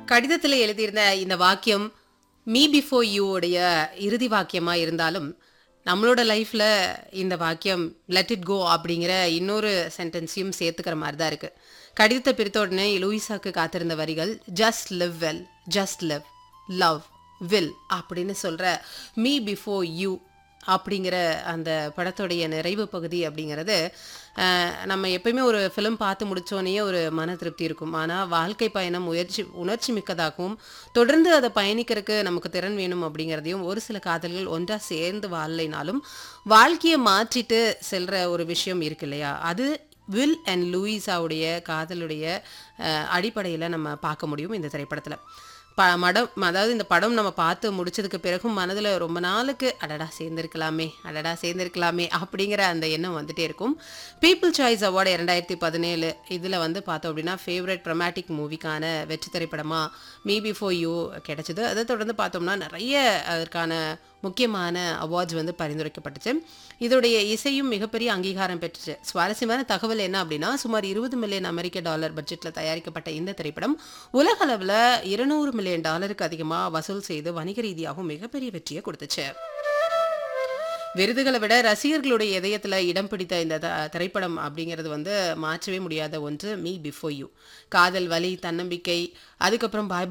கடிதத்தில் எழுதியிருந்த இந்த வாக்கியம் மீ பிஃபோர் யூ உடைய இறுதி வாக்கியமா இருந்தாலும் நம்மளோட லைஃப்ல இந்த வாக்கியம் லெட் இட் கோ அப்படிங்கிற இன்னொரு சென்டென்ஸையும் சேர்த்துக்கிற மாதிரி தான் இருக்கு கடிதத்தை பிரித்த உடனே லூயிசாக்கு காத்திருந்த வரிகள் just live well just live love will அப்படின்னு சொல்ற மீ பிஃபோர் யூ அப்படிங்கிற அந்த படத்துடைய நிறைவு பகுதி அப்படிங்கிறது அஹ், நம்ம எப்பயுமே ஒரு ஃபிலிம் பார்த்து முடிச்சோடனே ஒரு மன திருப்தி இருக்கும் ஆனால் வாழ்க்கை பயணம் முயற்சி உணர்ச்சி மிக்கதாகவும் தொடர்ந்து அதை பயணிக்கிறதுக்கு நமக்கு திறன் வேணும் அப்படிங்கிறதையும் ஒரு சில காதல்கள் ஒன்றா சேர்ந்து வாழலைனாலும் வாழ்க்கையை மாற்றிட்டு செல்ற ஒரு விஷயம் இருக்கு இல்லையா அது வில் அண்ட் லூயிஸாவுடைய காதலுடைய அடிப்படையில் நம்ம பார்க்க முடியும் இந்த திரைப்படத்தில் ப மடம் அதாவது இந்த படம் நம்ம பார்த்து முடிச்சதுக்கு பிறகும் மனதில் ரொம்ப நாளுக்கு அடடா சேர்ந்திருக்கலாமே அடடா சேர்ந்திருக்கலாமே அப்படிங்கிற அந்த எண்ணம் வந்துட்டே இருக்கும் பீப்புள் சாய்ஸ் அவார்டு இரண்டாயிரத்தி பதினேழு இதில் வந்து பார்த்தோம் அப்படின்னா ஃபேவரட் ட்ரமாட்டிக் மூவிக்கான வெற்றி திரைப்படமாக மீ பிஃபோர் யூ கிடைச்சது அதை தொடர்ந்து பார்த்தோம்னா நிறைய அதற்கான முக்கியமான அவார்ட்ஸ் வந்து பரிந்துரைக்கப்பட்டுச்சு இதோடைய இசையும் மிகப்பெரிய அங்கீகாரம் பெற்றுச்சு சுவாரஸ்யமான தகவல் என்ன அப்படின்னா சுமார் இருபது மில்லியன் அமெரிக்க டாலர் பட்ஜெட்டில் தயாரிக்கப்பட்ட இந்த திரைப்படம் உலக அளவில் இருநூறு மில்லியன் டாலருக்கு அதிகமாக வசூல் செய்து வணிக ரீதியாகவும் மிகப்பெரிய வெற்றியை கொடுத்துச்சு விருதுகளை விட ரசிகர்களுடைய இதயத்தில் இடம் பிடித்த இந்த த- திரைப்படம் அப்படிங்கிறது வந்து மாற்றவே முடியாத ஒன்று மீ பிஃபோர் யூ காதல் வலி தன்னம்பிக்கை அதுக்கப்புறம் பாய்